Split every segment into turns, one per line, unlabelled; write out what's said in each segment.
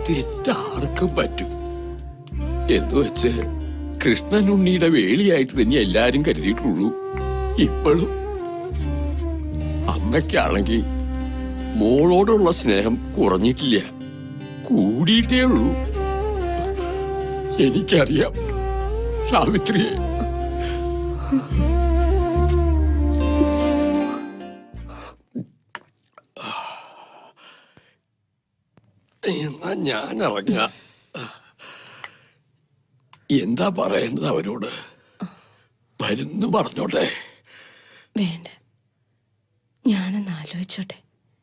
തെറ്റാർക്കും പറ്റും എന്ന് വെച്ച് കൃഷ്ണനുണ്ണിയുടെ വേളിയായിട്ട് തന്നെ എല്ലാരും കരുതിയിട്ടുള്ളൂ ഇപ്പോഴും അമ്മയ്ക്കാണെങ്കിൽ മോളോടുള്ള സ്നേഹം കുറഞ്ഞിട്ടില്ല കൂടിയിട്ടേ ഉള്ളൂ എനിക്കറിയാം സാവിത്രിയെ എന്നാ ഞാൻ ഇറങ്ങ എന്താ പറയേണ്ടത് അവരോട് വരുന്നു പറഞ്ഞോട്ടെ
വേണ്ട ഞാനൊന്ന് ആലോചിച്ചോട്ടെ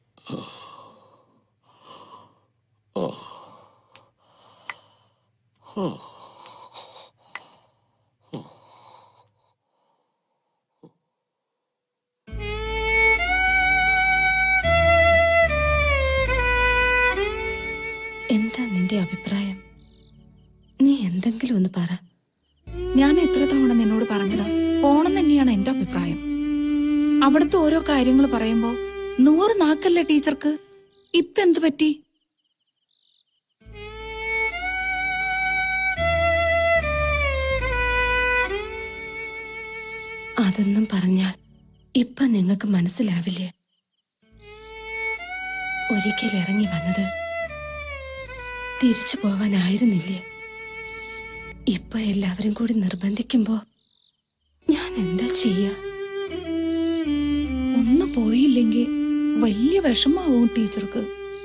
എന്താ നിന്റെ അഭിപ്രായം നീ എന്തെങ്കിലും ഒന്ന് പറ
ഞാൻ എത്ര തവണ നിന്നോട് പറഞ്ഞതാ പോണം തന്നെയാണ് എന്റെ അഭിപ്രായം അവിടുത്തെ ഓരോ കാര്യങ്ങൾ പറയുമ്പോ നൂറ് നാക്കല്ലേ ടീച്ചർക്ക് ഇപ്പൊ എന്തു പറ്റി
അതൊന്നും പറഞ്ഞാൽ ഇപ്പൊ നിങ്ങൾക്ക് മനസ്സിലാവില്ലേ ഒരിക്കൽ ഇറങ്ങി വന്നത് തിരിച്ചു പോവാനായിരുന്നില്ലേ ഇപ്പൊ എല്ലാവരും കൂടി നിർബന്ധിക്കുമ്പോ ഞാൻ എന്താ ചെയ്യാ
ഒന്ന് പോയില്ലെങ്കിൽ വലിയ വിഷമാവും ടീച്ചർക്ക്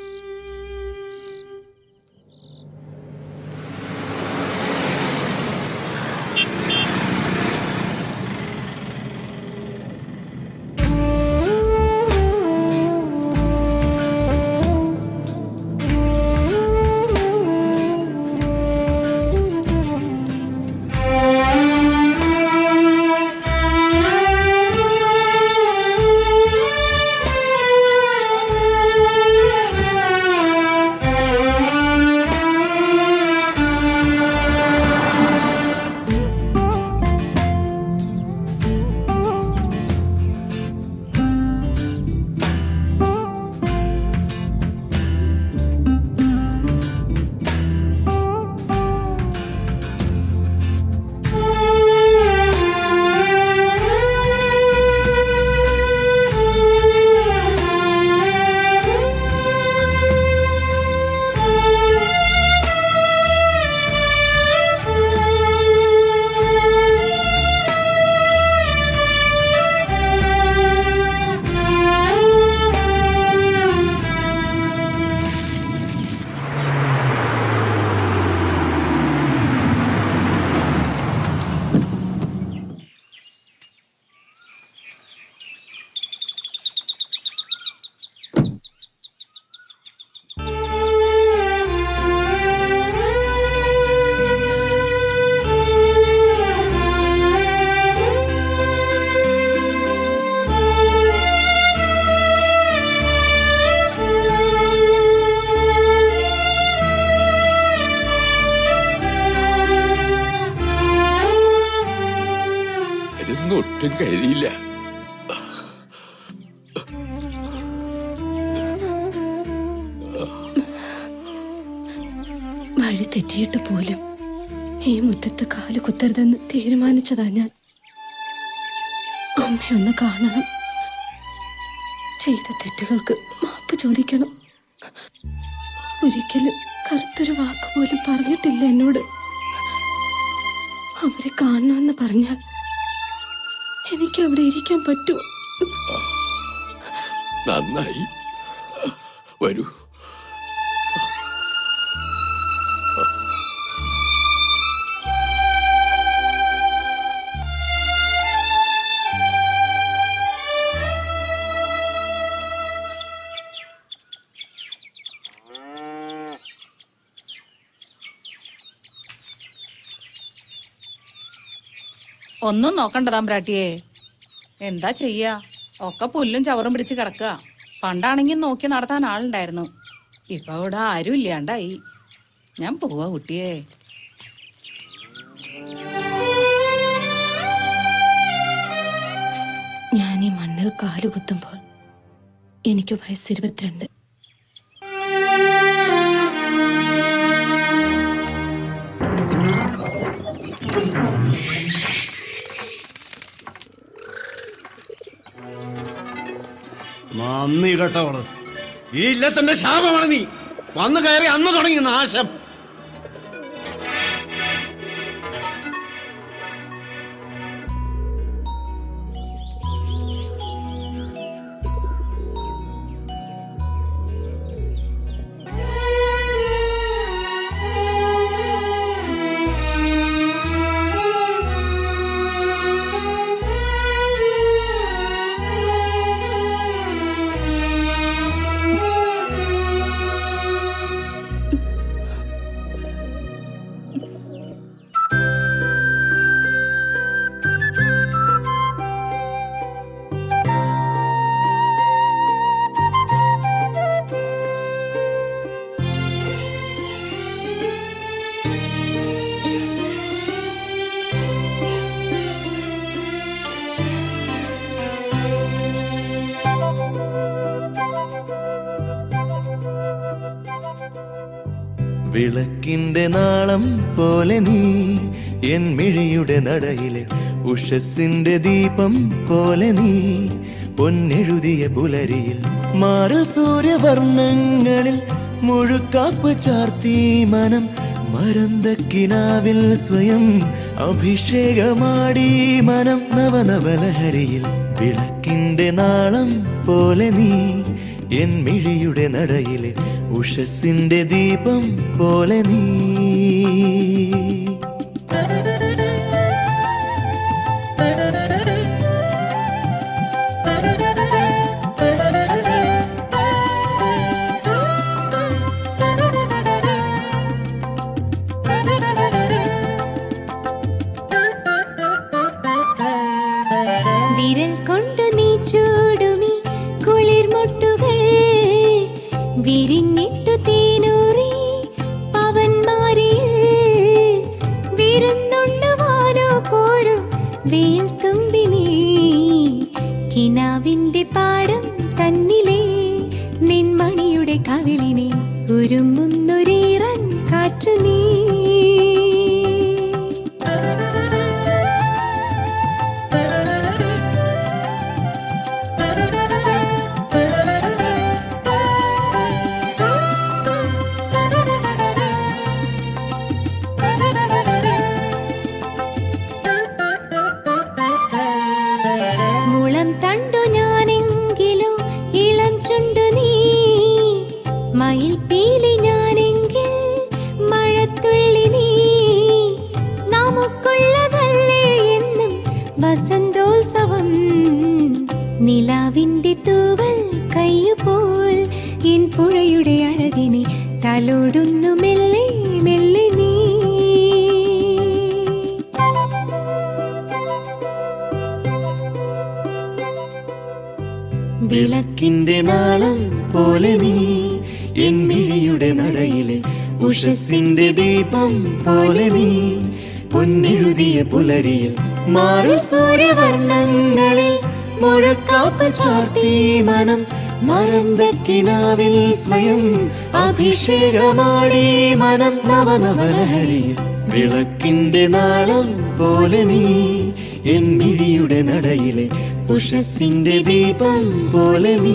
ഇതൊന്നും ഒട്ടും കഴിയില്ല
വഴി തെറ്റിയിട്ട് പോലും ഈ മുറ്റത്ത് കാല് കുത്തരുതെന്ന് തീരുമാനിച്ചതാ ഞാൻ അമ്മയൊന്ന് കാണണം ചെയ്ത തെറ്റുകൾക്ക് മാപ്പ് ചോദിക്കണം ഒരിക്കലും കറുത്തൊരു വാക്ക് പോലും പറഞ്ഞിട്ടില്ല എന്നോട് അവരെ കാണണമെന്ന് പറഞ്ഞാൽ എനിക്ക് അവിടെ ഇരിക്കാൻ പറ്റുമോ
നന്നായി വരൂ
ഒന്നും നോക്കണ്ട പ്രാട്ടിയെ എന്താ ചെയ്യാ ഒക്കെ പുല്ലും ചവറും പിടിച്ച് കിടക്കുക പണ്ടാണെങ്കിൽ നോക്കി നടത്താൻ ആളുണ്ടായിരുന്നു ഇപ്പൊ ഇവിടെ ആരും ഇല്ലാണ്ടായി ഞാൻ പോവാ കുട്ടിയെ
ഞാൻ ഈ മണ്ണിൽ കാലുകുത്തുമ്പോൾ എനിക്ക് വയസ്സ് ഇരുപത്തിരണ്ട്
കെട്ടവള് ഈ ഇല്ലത്തിന്റെ ശാപമാണ് നീ വന്നു കയറി അന്ന് തുടങ്ങി നാശം
വിളക്കിന്റെ നാളം പോലെ നീ എൻ മിഴിയുടെ നടയിലെ ഉഷസ്സിന്റെ ദീപം പോലെ നീ പൊന്നെഴുതിയ പുലരിയിൽ മാറിൽ സൂര്യവർണ്ണങ്ങളിൽ മുഴുക്കാപ്പ് ചാർത്തി മനം മരന്തക്കിനാവിൽ സ്വയം അഭിഷേകമാടി മനം നവനവലഹരിയിൽ വിളക്കിന്റെ നാളം പോലെ നീ എൻ മിഴിയുടെ നടയിലെ ഉഷസ്സിന്റെ ദീപം പോലെ നീ
വിരൽ കൊണ്ടു നീ ചൂടുമി കുളിർമുട്ടുകൾ വിരിഞ്ഞിട്ടു തീനൂറി പവന്മാരിൽ വിരുന്നുണ്ണുവാനോ പോരു വേൽ തുമ്പി നീ കിനാവിന്റെ പാടം തന്നിലെ നിൻമണിയുടെ കവിളിനെ ഉരുമുന്നൊരീറൻ കാറ്റു നീ മുളം തണ്ടു ഞാനെങ്കിലോ ഇളം ചുണ്ടു നീ മയിൽ പീലി ഞാനെങ്കിൽ മഴത്തുള്ളി നീ നമുക്കുള്ളതല്ലേ എന്നും വസന്തോത്സവം നിലാവിന്റെ തൂവൽ കയ്യുപോൽ എൻ പുഴയുടെ അഴകിനെ തലോടുന്നു മെല്ലെ മെല്ലെ നീ
വിളക്കിന്റെ നാളം പോലെ നീ എൻ മിഴിയുടെ നടയിലെ ഉഷസ്സിന്റെ ദീപം പോലെ നീ പൊന്നെഴുതിയ പുലരിയിൽ മാറി സൂര്യവർണ്ണങ്ങളിൽ മുഴക്കാപ്പ് ചാർത്തി മനം മരന്തക്കിനാവിൽ സ്വയം അഭിഷേകമാടി മനം നവനവലഹരിയിൽ വിളക്കിന്റെ നാളം പോലെ നീ എൻ മിഴിയുടെ നടയിലെ ഉഷസ്സിന്റെ ദീപം പോലെ നീ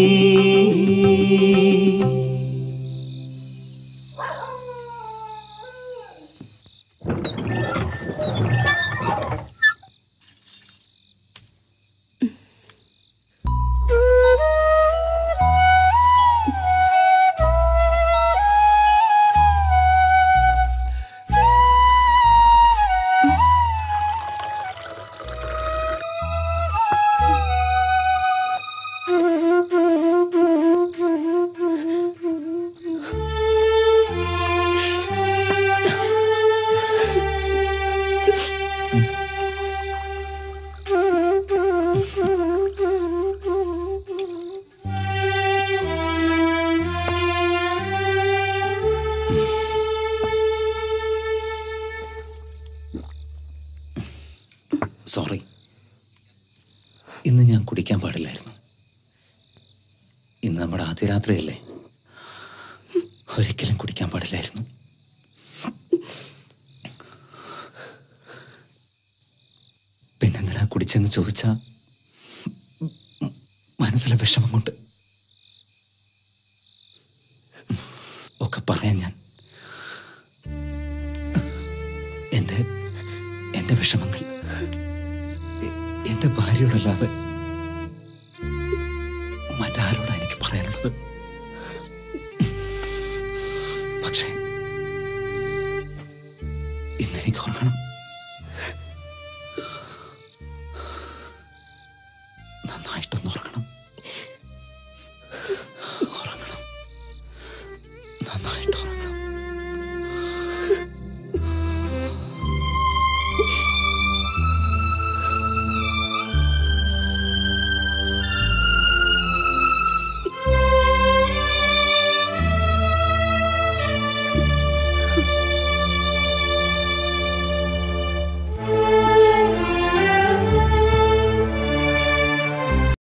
സോറി ഇന്ന് ഞാൻ കുടിക്കാൻ പാടില്ലായിരുന്നു ഇന്ന് നമ്മുടെ ആദ്യ രാത്രിയല്ലേ ഒരിക്കലും കുടിക്കാൻ പാടില്ലായിരുന്നു പിന്നെന്തിനാ കുടിച്ചെന്ന് ചോദിച്ചാ മനസ്സിലെ വിഷമം കൊണ്ട് ഒക്കെ പറയാൻ ഞാൻ എൻ്റെ എൻ്റെ വിഷമങ്ങൾ എ- എൻ്റെ ഭാര്യയോടല്ലാതെ മറ്റാരോടാ എനിക്ക് പറയാനുള്ളത് പക്ഷേ ഇന്നെനിക്ക് ഉറങ്ങണം നന്നായിട്ടൊന്ന് ഉറങ്ങണം ഉറങ്ങണം നന്നായിട്ട് ഉറങ്ങണം